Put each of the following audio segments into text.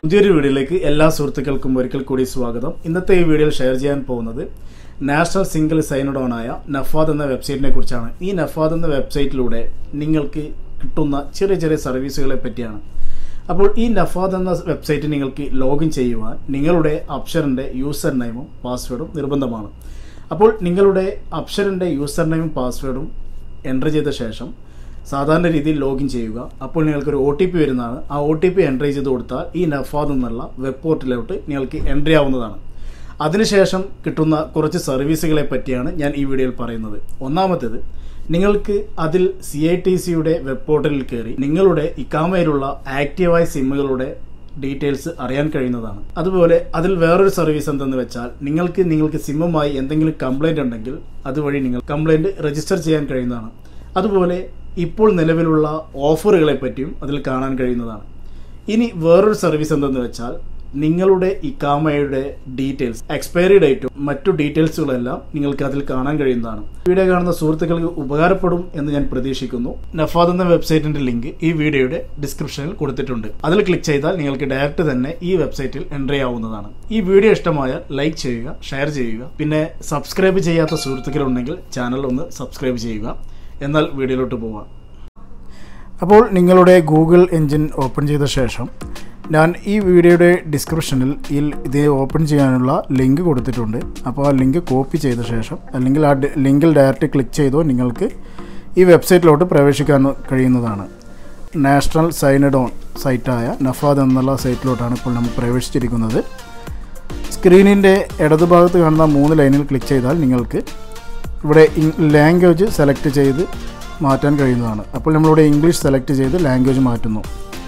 പുതിയൊരു വീഡിയോയിലേക്ക് എല്ലാ സുഹൃത്തുക്കൾക്കും ഒരിക്കൽ കൂടി സ്വാഗതം ഇന്നത്തെ ഈ വീഡിയോയിൽ ഷെയർ ചെയ്യാൻ പോകുന്നത് നാഷണൽ സിംഗിൾ സൈനഡ് ഓൺ ആയ നഫാദ് എന്ന വെബ്സൈറ്റിനെ കുറിച്ചാണ് ഈ നഫാദ് എന്ന വെബ്സൈറ്റിലൂടെ നിങ്ങൾക്ക് കിട്ടുന്ന ചെറിയ ചെറിയ സർവീസുകളെ പറ്റിയാണ് അപ്പോൾ ഈ നഫാദ് എന്ന വെബ്സൈറ്റ് നിങ്ങൾക്ക് ലോഗിൻ ചെയ്യുവാൻ നിങ്ങളുടെ അപ്ഷറിൻ്റെ യൂസർ നെയിമും പാസ്വേഡും നിർബന്ധമാണ് അപ്പോൾ നിങ്ങളുടെ അപ്ഷറിൻ്റെ യൂസർ നെയിമും പാസ്വേഡും എൻ്റർ ചെയ്ത ശേഷം സാധാരണ രീതിയിൽ ലോഗിൻ ചെയ്യുക അപ്പോൾ നിങ്ങൾക്കൊരു ഒ ടി പി വരുന്നതാണ് ആ ഒ ടി പി എൻ്റർ ചെയ്ത് കൊടുത്താൽ ഈ നഫാദ് എന്നുള്ള വെബ് പോർട്ടലിലോട്ട് നിങ്ങൾക്ക് എൻ്റർ ആവുന്നതാണ് അതിനുശേഷം കിട്ടുന്ന കുറച്ച് സർവീസുകളെ പറ്റിയാണ് ഞാൻ ഈ വീഡിയോയിൽ പറയുന്നത് ഒന്നാമത്തേത് നിങ്ങൾക്ക് അതിൽ സി ഐ ടി സിയുടെ വെബ് പോർട്ടലിൽ കയറി നിങ്ങളുടെ ഇക്കാമയിലുള്ള ആക്റ്റീവായ സിമ്മുകളുടെ ഡീറ്റെയിൽസ് അറിയാൻ കഴിയുന്നതാണ് അതുപോലെ അതിൽ വേറൊരു സർവീസ് എന്തെന്ന് വെച്ചാൽ നിങ്ങൾക്ക് നിങ്ങൾക്ക് സിമ്മുമായി എന്തെങ്കിലും കംപ്ലൈൻറ്റ് ഉണ്ടെങ്കിൽ അതുവഴി നിങ്ങൾ കംപ്ലൈൻറ്റ് രജിസ്റ്റർ ചെയ്യാൻ കഴിയുന്നതാണ് അതുപോലെ ഇപ്പോൾ നിലവിലുള്ള ഓഫറുകളെ പറ്റിയും അതിൽ കാണാൻ കഴിയുന്നതാണ് ഇനി വേറൊരു സർവീസ് എന്തെന്ന് വെച്ചാൽ നിങ്ങളുടെ ഇക്കാമയുടെ ഡീറ്റെയിൽസ് എക്സ്പയറി ഡേറ്റും മറ്റു ഡീറ്റെയിൽസുകളെല്ലാം നിങ്ങൾക്ക് അതിൽ കാണാൻ കഴിയുന്നതാണ് വീഡിയോ കാണുന്ന സുഹൃത്തുക്കൾക്ക് ഉപകാരപ്പെടും എന്ന് ഞാൻ പ്രതീക്ഷിക്കുന്നു നഫാദ് എന്ന വെബ്സൈറ്റിന്റെ ലിങ്ക് ഈ വീഡിയോയുടെ ഡിസ്ക്രിപ്ഷനിൽ കൊടുത്തിട്ടുണ്ട് അതിൽ ക്ലിക്ക് ചെയ്താൽ നിങ്ങൾക്ക് ഡയറക്റ്റ് തന്നെ ഈ വെബ്സൈറ്റിൽ എൻ്റർ ചെയ്യാവുന്നതാണ് ഈ വീഡിയോ ഇഷ്ടമായാൽ ലൈക്ക് ചെയ്യുക ഷെയർ ചെയ്യുക പിന്നെ സബ്സ്ക്രൈബ് ചെയ്യാത്ത സുഹൃത്തുക്കളുണ്ടെങ്കിൽ ചാനൽ ഒന്ന് സബ്സ്ക്രൈബ് ചെയ്യുക എന്നാൽ വീഡിയോയിലോട്ട് പോവാം അപ്പോൾ നിങ്ങളുടെ ഗൂഗിൾ എൻജിൻ ഓപ്പൺ ചെയ്ത ശേഷം ഞാൻ ഈ വീഡിയോയുടെ ഡിസ്ക്രിപ്ഷനിൽ ഈ ഇത് ഓപ്പൺ ചെയ്യാനുള്ള ലിങ്ക് കൊടുത്തിട്ടുണ്ട് അപ്പോൾ ആ ലിങ്ക് കോപ്പി ചെയ്ത ശേഷം അല്ലെങ്കിൽ ആ ലിങ്കിൽ ഡയറക്റ്റ് ക്ലിക്ക് ചെയ്തോ നിങ്ങൾക്ക് ഈ വെബ്സൈറ്റിലോട്ട് പ്രവേശിക്കാൻ കഴിയുന്നതാണ് നാഷണൽ സൈനഡ് ഓൺ സൈറ്റായ നഫാദ് എന്നുള്ള സൈറ്റിലോട്ടാണ് ഇപ്പോൾ നമ്മൾ പ്രവേശിച്ചിരിക്കുന്നത് സ്ക്രീനിൻ്റെ ഇടതുഭാഗത്ത് കാണുന്ന മൂന്ന് ലൈനിൽ ക്ലിക്ക് ചെയ്താൽ നിങ്ങൾക്ക് ഇവിടെ ലാംഗ്വേജ് സെലക്ട് ചെയ്ത് മാറ്റാൻ കഴിയുന്നതാണ് അപ്പോൾ നമ്മളിവിടെ ഇംഗ്ലീഷ് സെലക്ട് ചെയ്ത് ലാംഗ്വേജ് മാറ്റുന്നു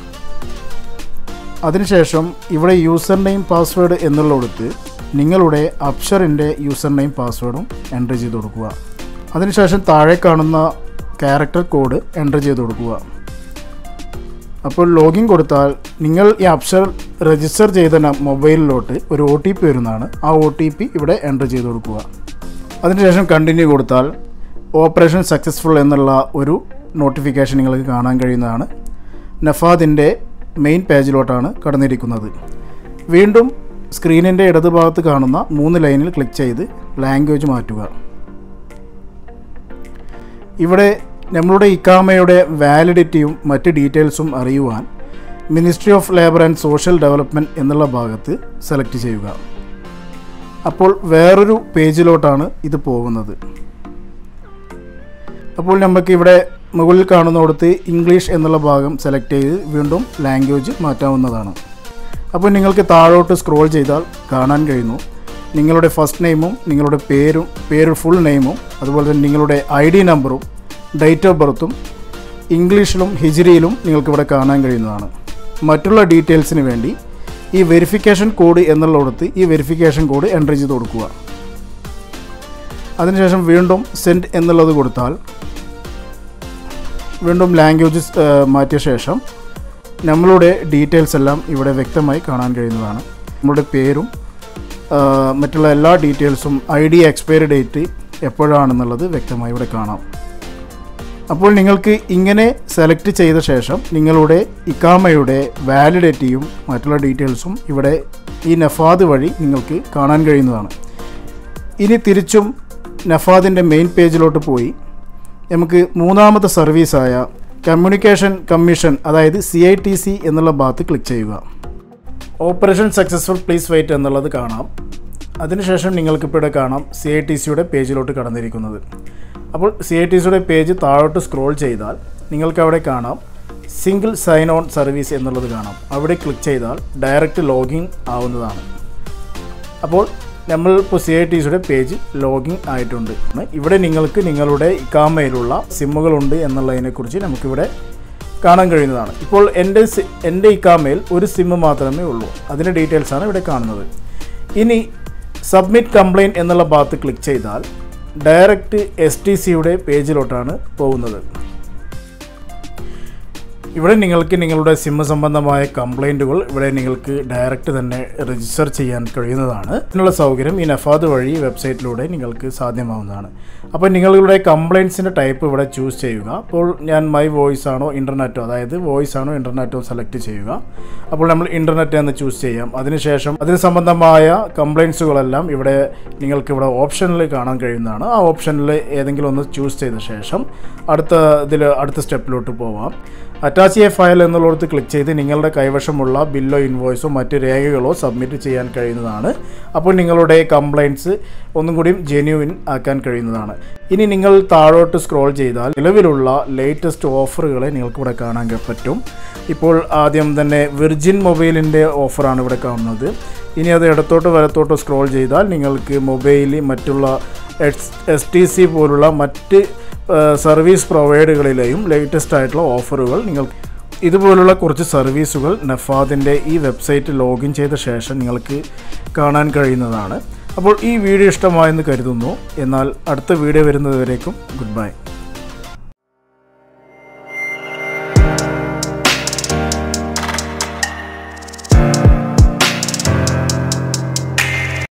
അതിനുശേഷം ഇവിടെ യൂസർ നെയിം പാസ്വേഡ് എന്നുള്ളിടത്ത് നിങ്ങളുടെ അപ്ഷറിൻ്റെ യൂസർ നെയിം പാസ്വേഡും എൻ്റർ ചെയ്ത് കൊടുക്കുക അതിനുശേഷം താഴെ കാണുന്ന ക്യാരക്ടർ കോഡ് എൻ്റർ ചെയ്ത് കൊടുക്കുക അപ്പോൾ ലോഗിൻ കൊടുത്താൽ നിങ്ങൾ ഈ അപ്ഷർ രജിസ്റ്റർ ചെയ്ത മൊബൈലിലോട്ട് ഒരു ഒ ടി പി വരുന്നതാണ് ആ ഒ ടി പി ഇവിടെ എൻ്റർ ചെയ്ത് കൊടുക്കുക അതിനുശേഷം കണ്ടിന്യൂ കൊടുത്താൽ ഓപ്പറേഷൻ സക്സസ്ഫുൾ എന്നുള്ള ഒരു നോട്ടിഫിക്കേഷൻ നിങ്ങൾക്ക് കാണാൻ കഴിയുന്നതാണ് നഫാദിൻ്റെ മെയിൻ പേജിലോട്ടാണ് കടന്നിരിക്കുന്നത് വീണ്ടും സ്ക്രീനിൻ്റെ ഇടതുഭാഗത്ത് കാണുന്ന മൂന്ന് ലൈനിൽ ക്ലിക്ക് ചെയ്ത് ലാംഗ്വേജ് മാറ്റുക ഇവിടെ നമ്മളുടെ ഇക്കാമയുടെ വാലിഡിറ്റിയും മറ്റ് ഡീറ്റെയിൽസും അറിയുവാൻ ministry of labour and social development എന്നുള്ള ഭാഗത്ത് സെലക്ട് ചെയ്യുക അപ്പോൾ വേറൊരു പേജിലോട്ടാണ് ഇത് പോകുന്നത് അപ്പോൾ നമുക്ക് ഇവിടെ മുകളിൽ കാണുന്നിടത്ത് ഇംഗ്ലീഷ് എന്നുള്ള ഭാഗം സെലക്ട് ചെയ്ത് വീണ്ടും ലാംഗ്വേജ് മാറ്റാവുന്നതാണ് അപ്പോൾ നിങ്ങൾക്ക് താഴോട്ട് സ്ക്രോൾ ചെയ്താൽ കാണാൻ കഴിയുന്നു നിങ്ങളുടെ ഫസ്റ്റ് നെയിമും നിങ്ങളുടെ പേരും പേര് ഫുൾ നെയിമും അതുപോലെ തന്നെ നിങ്ങളുടെ ഐ ഡി നമ്പറും ഡേറ്റ് ഓഫ് ബർത്തും ഇംഗ്ലീഷിലും ഹിജിരിയിലും നിങ്ങൾക്കിവിടെ കാണാൻ കഴിയുന്നതാണ് മറ്റുള്ള ഡീറ്റെയിൽസിന് വേണ്ടി ഈ വെരിഫിക്കേഷൻ കോഡ് എന്നുള്ളിടത്ത് ഈ വെരിഫിക്കേഷൻ കോഡ് എൻ്റർ ചെയ്ത് കൊടുക്കുക അതിനുശേഷം വീണ്ടും സെൻഡ് എന്നുള്ളത് കൊടുത്താൽ വീണ്ടും ലാംഗ്വേജ് മാറ്റിയ ശേഷം നമ്മളുടെ ഡീറ്റെയിൽസ് എല്ലാം ഇവിടെ വ്യക്തമായി കാണാൻ കഴിയുന്നതാണ് നമ്മളുടെ പേരും മറ്റുള്ള എല്ലാ ഡീറ്റെയിൽസും ഐ ഡി എക്സ്പയറി ഡേറ്റ് എപ്പോഴാണെന്നുള്ളത് വ്യക്തമായി ഇവിടെ കാണാം അപ്പോൾ നിങ്ങൾക്ക് ഇങ്ങനെ സെലക്ട് ചെയ്ത ശേഷം നിങ്ങളുടെ ഇക്കാമയുടെ വാലിഡിറ്റിയും മറ്റുള്ള ഡീറ്റെയിൽസും ഇവിടെ ഈ നഫാദ് വഴി നിങ്ങൾക്ക് കാണാൻ കഴിയുന്നതാണ് ഇനി തിരിച്ചും നഫാദിൻ്റെ മെയിൻ പേജിലോട്ട് പോയി നമുക്ക് മൂന്നാമത്തെ സർവീസായ കമ്മ്യൂണിക്കേഷൻ കമ്മീഷൻ അതായത് സി ഐ ടി സി എന്നുള്ള ഭാഗത്ത് ക്ലിക്ക് ചെയ്യുക ഓപ്പറേഷൻ സക്സസ്ഫുൾ പ്ലീസ് വെയിറ്റ് എന്നുള്ളത് കാണാം അതിനുശേഷം നിങ്ങൾക്കിപ്പോൾ ഇവിടെ കാണാം സി ഐ ടി സിയുടെ പേജിലോട്ട് കടന്നിരിക്കുന്നത് അപ്പോൾ സി ഐ ടി സിയുടെ പേജ് താഴോട്ട് സ്ക്രോൾ ചെയ്താൽ നിങ്ങൾക്ക് അവിടെ കാണാം സിംഗിൾ സൈൻ ഓൺ സർവീസ് എന്നുള്ളത് കാണാം അവിടെ ക്ലിക്ക് ചെയ്താൽ ഡയറക്റ്റ് ലോഗിൻ ആവുന്നതാണ് അപ്പോൾ നമ്മൾ ഇപ്പോൾ സി ഐ ടി സിയുടെ പേജ് ലോഗിൻ ആയിട്ടുണ്ട് ഇവിടെ നിങ്ങൾക്ക് നിങ്ങളുടെ ഇക്കാമയിലുള്ള സിമ്മുകളുണ്ട് എന്നുള്ളതിനെക്കുറിച്ച് നമുക്കിവിടെ കാണാൻ കഴിയുന്നതാണ് ഇപ്പോൾ എൻ്റെ എൻ്റെ ഇക്കാമയിൽ ഒരു സിമ്മ് മാത്രമേ ഉള്ളൂ അതിൻ്റെ ഡീറ്റെയിൽസാണ് ഇവിടെ കാണുന്നത് ഇനി സബ്മിറ്റ് കംപ്ലയിൻറ്റ് എന്നുള്ള ഭാഗത്ത് ക്ലിക്ക് ചെയ്താൽ ഡയറക്റ്റ് എസ് ടി സിയുടെ പേജിലോട്ടാണ് പോകുന്നത് ഇവിടെ നിങ്ങൾക്ക് നിങ്ങളുടെ സിം സംബന്ധമായ കംപ്ലൈൻറ്റുകൾ ഇവിടെ നിങ്ങൾക്ക് ഡയറക്റ്റ് തന്നെ രജിസ്റ്റർ ചെയ്യാൻ കഴിയുന്നതാണ് ഇതിനുള്ള സൗകര്യം ഈ നഫാദ് വഴി വെബ്സൈറ്റിലൂടെ നിങ്ങൾക്ക് സാധ്യമാവുന്നതാണ് അപ്പോൾ നിങ്ങളുടെ കംപ്ലയിൻസിൻ്റെ ടൈപ്പ് ഇവിടെ ചൂസ് ചെയ്യുക അപ്പോൾ ഞാൻ മൈ വോയിസ് ആണോ ഇൻ്റർനെറ്റോ അതായത് വോയിസ് ആണോ ഇൻ്റർനെറ്റോ സെലക്ട് ചെയ്യുക അപ്പോൾ നമ്മൾ ഇൻ്റർനെറ്റ് എന്ന് ചൂസ് ചെയ്യാം അതിനുശേഷം അതിന് സംബന്ധമായ കംപ്ലയിൻസുകളെല്ലാം ഇവിടെ നിങ്ങൾക്ക് ഇവിടെ ഓപ്ഷനിൽ കാണാൻ കഴിയുന്നതാണ് ആ ഓപ്ഷനിൽ ഏതെങ്കിലും ഒന്ന് ചൂസ് ചെയ്ത ശേഷം അടുത്ത ഇതിൽ അടുത്ത സ്റ്റെപ്പിലോട്ട് പോവാം അറ്റാച്ച് എ ഫയൽ എന്നുള്ളിടത്ത് ക്ലിക്ക് ചെയ്ത് നിങ്ങളുടെ കൈവശമുള്ള ബില്ലോ ഇൻവോയ്സോ മറ്റ് രേഖകളോ സബ്മിറ്റ് ചെയ്യാൻ കഴിയുന്നതാണ് അപ്പോൾ നിങ്ങളുടെ കംപ്ലയിൻറ്റ്സ് ഒന്നും കൂടിയും ജെന്യൂവിൻ ആക്കാൻ കഴിയുന്നതാണ് ഇനി നിങ്ങൾ താഴോട്ട് സ്ക്രോൾ ചെയ്താൽ നിലവിലുള്ള ലേറ്റസ്റ്റ് ഓഫറുകളെ നിങ്ങൾക്ക് ഇവിടെ കാണാൻ പറ്റും ഇപ്പോൾ ആദ്യം തന്നെ വിർജിൻ മൊബൈലിൻ്റെ ഓഫറാണ് ഇവിടെ കാണുന്നത് ഇനി അത് ഇടത്തോട്ട് വലത്തോട്ട് സ്ക്രോൾ ചെയ്താൽ നിങ്ങൾക്ക് മൊബൈലിൽ മറ്റുള്ള എസ് ടി സി പോലുള്ള മറ്റ് സർവീസ് പ്രൊവൈഡറുകളിലെയും ലേറ്റസ്റ്റ് ആയിട്ടുള്ള ഓഫറുകൾ നിങ്ങൾക്ക് ഇതുപോലുള്ള കുറച്ച് സർവീസുകൾ നഫാദിൻ്റെ ഈ വെബ്സൈറ്റ് ലോഗിൻ ചെയ്ത ശേഷം നിങ്ങൾക്ക് കാണാൻ കഴിയുന്നതാണ് അപ്പോൾ ഈ വീഡിയോ ഇഷ്ടമായെന്ന് കരുതുന്നു എന്നാൽ അടുത്ത വീഡിയോ വരുന്നതുവരേക്കും ഗുഡ് ബൈ